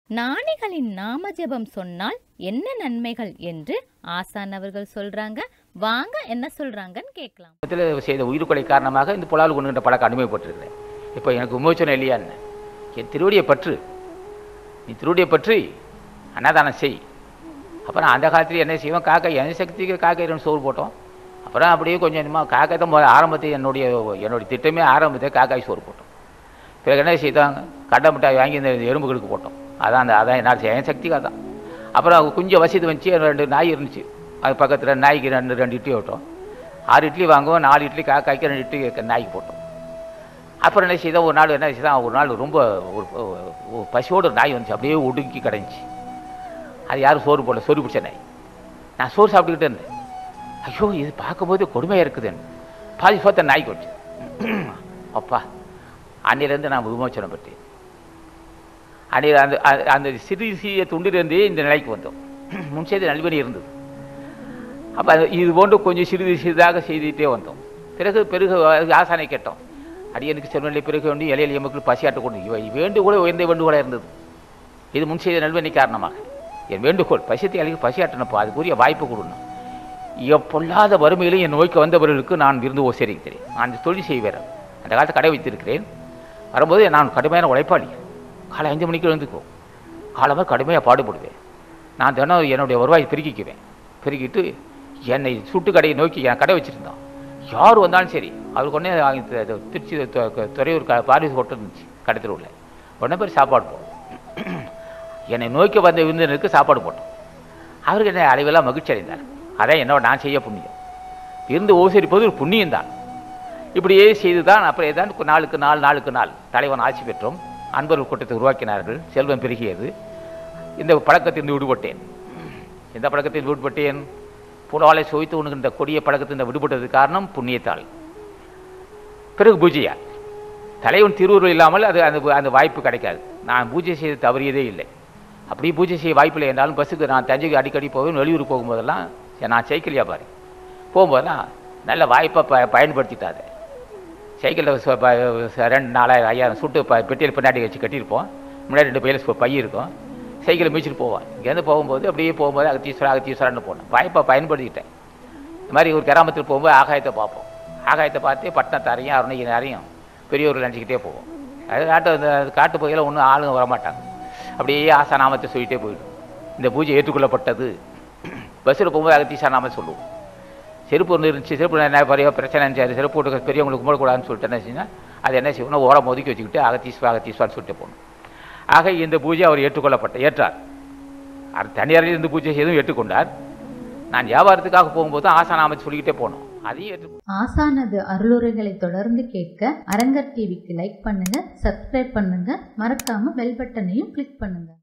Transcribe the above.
ஞானிகளின் நாம ஜெபம் சொன்னால் என்ன நன்மைகள் என்று ஆசான் அவர்கள் சொல்றாங்க வாங்க என்ன சொல்றாங்கன்னு கேட்கலாம் குடும்பத்தில் செய்த உயிர்கொலை காரணமாக இந்த புலால் கொண்டுகின்ற பழக்கம் அனுபவப்பட்டிருக்கிறேன் இப்போ எனக்கு விமோச்சனம் இல்லையான்னு என் திருவடியை பற்று நீ திருவடியை பற்றி அன்னதானம் செய் அப்புறம் அந்த காலத்தில் என்ன செய்வோம் காக்கை என் சக்திக்கு காக்கை ரெண்டு சோறு போட்டோம் அப்புறம் அப்படியே கொஞ்சம் கொஞ்சமாக காக்கை தான் முதல்ல ஆரம்பத்தில் என்னுடைய என்னுடைய திட்டமே ஆரம்பத்தில் காக்காய் சோறு போட்டோம் பிறகு என்ன செய்தாங்க கடை மிட்டாய் வாங்கி இந்த எறும்புகளுக்கு போட்டோம் அதான் அந்த அதான் என்ன என் சக்திக்காக தான் அப்புறம் கொஞ்சம் வசதி வந்துச்சு ரெண்டு நாய் இருந்துச்சு அது பக்கத்தில் நாய்க்கு ரெண்டு ரெண்டு இட்லி விட்டோம் ஆறு இட்லி வாங்குவோம் நாலு இட்லி காக்காய்க்கு ரெண்டு இட்லி க- நாய்க்கு போட்டோம் அப்புறம் என்ன செய்தோம் ஒரு நாள் என்ன செய்தான் ஒரு நாள் ரொம்ப ஒரு ஒரு பசியோட ஒரு நாய் வந்துச்சு அப்படியே ஒடுங்கி கிடந்துச்சு அது யாரும் சோறு போடல சோறு பிடிச்ச நாய் நான் சோறு சாப்பிட்டுக்கிட்டே இருந்தேன் ஐயோ இது பார்க்கும்போது கொடுமையாக இருக்குதுன்னு பாதி சோத்த நாய்க்கு வச்சு அப்பா அன்னிலேருந்து நான் விமோச்சனம் பெற்றேன் அன்னையில் அந்த அ- அந்த சிறு சிறிய துண்டிலிருந்தே இந்த நிலைக்கு வந்தோம் முன்செய்து நல்வழி இருந்தது அப்போ இது போன்று கொஞ்சம் சிறிது சிறிதாக செய்துட்டே வந்தோம் பிறகு பிறகு ஆசானை கேட்டோம் அடியனுக்கு செல்வநிலை பிறகு வேண்டி இலை எளிய மக்கள் பசியாட்டு கொண்டு இவை வேண்டுகோளே உயர்ந்த வேண்டுகோளாக இருந்தது இது முன் செய்த நல்வழி காரணமாக என் வேண்டுகோள் பசியத்தை அழிக்க பசியாட்டனப்பா அதுக்குரிய வாய்ப்பு கொடுணும் எப்பொல்லாத வறுமையிலும் என் நோய்க்கு வந்தவர்களுக்கு நான் விருந்து உபசரிக்கிறேன் நான் இந்த தொழில் செய்வேன் அந்த காலத்தை கடை வைத்திருக்கிறேன் வரும்போது நான் கடுமையான உழைப்பாளி காலை அஞ்சு மணிக்கு எழுந்துக்குவோம் காலமாக கடுமையாக பாடுபடுவேன் நான் தினம் என்னுடைய வருவாய் பெருக்கிக்குவேன் பெருக்கிட்டு என்னை சுட்டு கடையை நோக்கி என் கடை வச்சுருந்தான் யார் வந்தாலும் சரி அவருக்கு உடனே அங்க தி- தி- திருச்சி து- து- துறையூர் க பாரிஸ் ஹோட்டல் இருந்துச்சு கடத்தில் உள்ள உடனே பேர் சாப்பாடு போட்டோம் என்னை நோக்கி வந்த விருந்தினருக்கு சாப்பாடு போட்டோம் அவருக்கு என்ன அளவெல்லாம் மகிழ்ச்சி அடைந்தார் அதான் என்னோட நான் செய்ய புண்ணியம் இருந்து ஓசரிப்பது ஒரு புண்ணியம் தான் இப்படியே செய்து தான் அப்புறம் ஏதான் நாளுக்கு நாள் நாளுக்கு நாள் தலைவன் ஆட்சி பெற்றோம் அன்பர்கள் கூட்டத்தை உருவாக்கினார்கள் செல்வம் பெருகியது இந்த பழக்கத்திலிருந்து விடுபட்டேன் இந்த பழக்கத்தில் விடுபட்டேன் புலாலை சுவைத்து உண்கின்ற கொடிய பழக்கத்திலிருந்து விடுபட்டது காரணம் புண்ணியத்தால் பிறகு பூஜையா தலைவன் திருவுருள் இல்லாமல் அது அந்த அந்த வாய்ப்பு கிடைக்காது நான் பூஜை செய்து தவறியதே இல்லை அப்படியே பூஜை செய்ய வாய்ப்பு இல்லை என்றாலும் பஸ்ஸுக்கு நான் தஞ்சைக்கு அடிக்கடி போவேன் வெளியூர் போகும்போதெல்லாம் நான் சைக்கிள் வியாபாரி போகும்போதெல்லாம் நல்ல வாய்ப்பை ப பயன்படுத்திட்டாது சைக்கிளில் ரெண்டு நாலாயிரம் ஐயாயிரம் சுட்டு ப பெட்டியில் பின்னாடி வச்சு கட்டியிருப்போம் முன்னாடி ரெண்டு பையில பை இருக்கும் சைக்கிளை மிதிச்சிட்டு போவான் இங்கேருந்து போகும்போது அப்படியே போகும்போது அகத்தீஸ்வரா அகத்தீஸ்வரான்னு போனேன் வாய்ப்பை பயன்படுத்திக்கிட்டேன் இந்த மாதிரி ஒரு கிராமத்துக்கு போகும்போது ஆகாயத்தை பார்ப்போம் ஆகாயத்தை பார்த்து பட்டணத்தை அறியும் அருணகிரி அறியும் பெரியவர்கள் நினச்சிக்கிட்டே போவோம் அது காட்டு அந்த காட்டு பகுதியில் ஒன்றும் ஆளுங்க வரமாட்டாங்க அப்படியே ஆசா நாமத்தை சொல்லிட்டே போயிடும் இந்த பூஜை ஏற்றுக்கொள்ளப்பட்டது பஸ்ஸில் போகும்போது அகத்தீசா நாம சொல்லுவோம் செருப்பு ஒன்று இருந்துச்சு செருப்பு என்ன பெரிய பிரச்சனை இருந்துச்சு செருப்பு போட்டு பெரியவங்களுக்கு கும்பிடக்கூடாதுன்னு சொல்லிட்டு என்ன செஞ்சா அது என்ன செய்யணும் ஓரம் ஒதுக்கி வச்சுக்கிட்டு அகத்தீஸ்வா அகத்தீஸ்வான்னு சொல்லிட்டு போகணும் ஆக இந்த பூஜை அவர் ஏற்றுக்கொள்ளப்பட்ட ஏற்றார் அவர் தனியாரில் இருந்து பூஜை செய்தும் ஏற்றுக்கொண்டார் நான் வியாபாரத்துக்காக போகும்போது ஆசானாமத்தை சொல்லிக்கிட்டே போனோம் அதையும் ஏற்று ஆசானது அருளுரைகளை தொடர்ந்து கேட்க அரங்கர் டிவிக்கு லைக் பண்ணுங்க சப்ஸ்கிரைப் பண்ணுங்க மறக்காம பெல் பட்டனையும் கிளிக் பண்ணுங்க